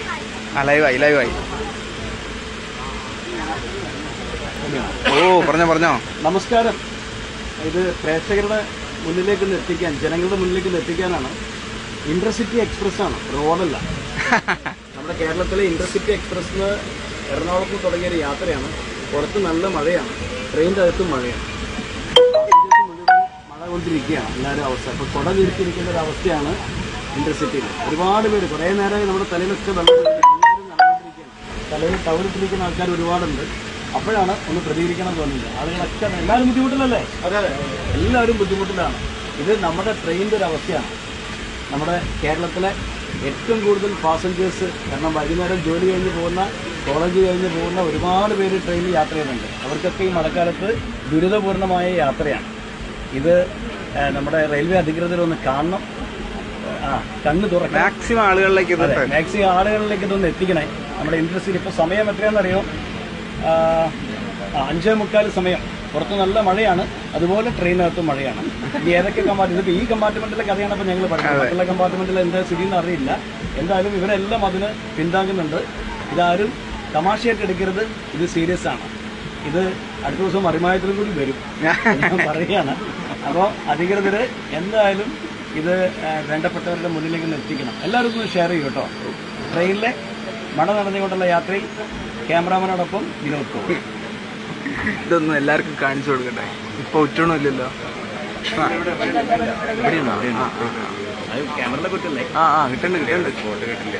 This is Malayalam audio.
ആ ലൈവായി ലൈവായി ഓ പറഞ്ഞോ പറഞ്ഞോ നമസ്കാരം ഇത് പ്രേക്ഷകരുടെ മുന്നിലേക്ക് ഒന്ന് എത്തിക്കാൻ ജനങ്ങളുടെ മുന്നിലേക്ക് ഒന്ന് എത്തിക്കാനാണ് ഇന്റർസിറ്റി എക്സ്പ്രസ് ആണ് റോഡല്ല നമ്മുടെ കേരളത്തിലെ ഇന്റർസിറ്റി എക്സ്പ്രസ് എറണാകുളത്ത് തുടങ്ങിയ ഒരു യാത്രയാണ് പുറത്ത് നല്ല മഴയാണ് ട്രെയിനിൻ്റെ അകത്തും മഴയാണ് ഇന്ത്യക്ക് മുഴുവൻ മഴ കൊണ്ടിരിക്കുകയാണ് എല്ലാവരും അവസ്ഥ ഇപ്പോൾ കുട വിരിച്ചിരിക്കുന്ന ഒരു അവസ്ഥയാണ് ഇന്റർസിറ്റിയിൽ ഒരുപാട് പേര് കുറേ നേരമായി നമ്മുടെ തലയിലൊക്കെ വെള്ളം വീഴുന്നു. എല്ലാവരും നടന്നുകൊണ്ടിരിക്കുകയാണ് തലയിൽ ടവലിട്ടിരിക്കുന്ന ആൾക്കാർ ഒരുപാടുണ്ട് അപ്പോഴാണ് ഒന്ന് പ്രതികരിക്കണം തോന്നില്ല ആളുകളൊക്കെ എല്ലാവരും ബുദ്ധിമുട്ടിലല്ലേ അതെ എല്ലാവരും ബുദ്ധിമുട്ടിലാണ് ഇത് നമ്മുടെ ട്രെയിനിൻ്റെ ഒരു അവസ്ഥയാണ് നമ്മുടെ കേരളത്തിലെ ഏറ്റവും കൂടുതൽ പാസഞ്ചേഴ്സ് കാരണം വൈകുന്നേരം ജോലി കഴിഞ്ഞ് പോകുന്ന കോളേജ് കഴിഞ്ഞ് പോകുന്ന ഒരുപാട് പേര് ട്രെയിനിൽ യാത്ര ചെയ്യുന്നുണ്ട് അവർക്കൊക്കെ ഈ മഴക്കാലത്ത് ദുരിതപൂർണമായ യാത്രയാണ് ഇത് ആ, നമ്മുടെ റെയിൽവേ അധികൃതരൊന്ന് കാണണം ആ കണ്ണ് തുറക്കണം മാക്സിമം ആളുകളിലേക്ക് ഇത് അതെ മാക്സിമം ആളുകളിലേക്ക് ഇതൊന്ന് എത്തിക്കണേ നമ്മുടെ ഇൻട്രസ്റ്റിൽ ഇപ്പോൾ സമയം എത്രയാണെന്നറിയോ ആ, ആ, അഞ്ചേ മുക്കാൽ സമയം പുറത്ത് നല്ല മഴയാണ് അതുപോലെ ട്രെയിനകത്തും മഴയാണ് ഇനി ഏതൊക്കെ കമ്പാർട്ട്മെന്റ് ഇപ്പോൾ ഈ കമ്പാർട്ട്മെന്റിലെ കഥയാണ് ഇപ്പോൾ ഞങ്ങൾ പറയുന്നത് മറ്റുള്ള കമ്പാർട്ട്മെന്റിൽ എന്താ സ്ഥിതി എന്ന് അറിയില്ല എന്തായാലും ഇവരെല്ലാം അതിന് പിന്താങ്ങുന്നുണ്ട് ഇതാരും തമാശയായിട്ട് എടുക്കരുത് ഇത് സീരിയസ് ആണ് ഇത് അടുത്ത ദിവസം മറിമായത്തിലും കൂടി വരും ഞാൻ പറയുകയാണ് അപ്പോൾ അധികൃതർ എന്തായാലും ഇത് ആ, വേണ്ടപ്പെട്ടവരുടെ മുന്നിലേക്ക് ഒന്ന് എത്തിക്കണം എല്ലാവരും ഒന്ന് ഷെയർ ചെയ്യും കേട്ടോ ട്രെയിനിലെ മഴ നടന്നുകൊണ്ടുള്ള യാത്രയിൽ ക്യാമറാമാനോടൊപ്പം വിനോദ് ഗോപി. ഇതൊന്നും എല്ലാവർക്കും കാണിച്ചു കൊടുക്കട്ടെ ഇപ്പൊ ഉറ്റണമില്ലല്ലോ ആ. ആ, അത് ക്യാമറയുടെ കുറ്റല്ലേ ആ ആ കിട്ടണ്ട് കിട്ടണ്ട് ഫോട്ടോ കിട്ടില്ല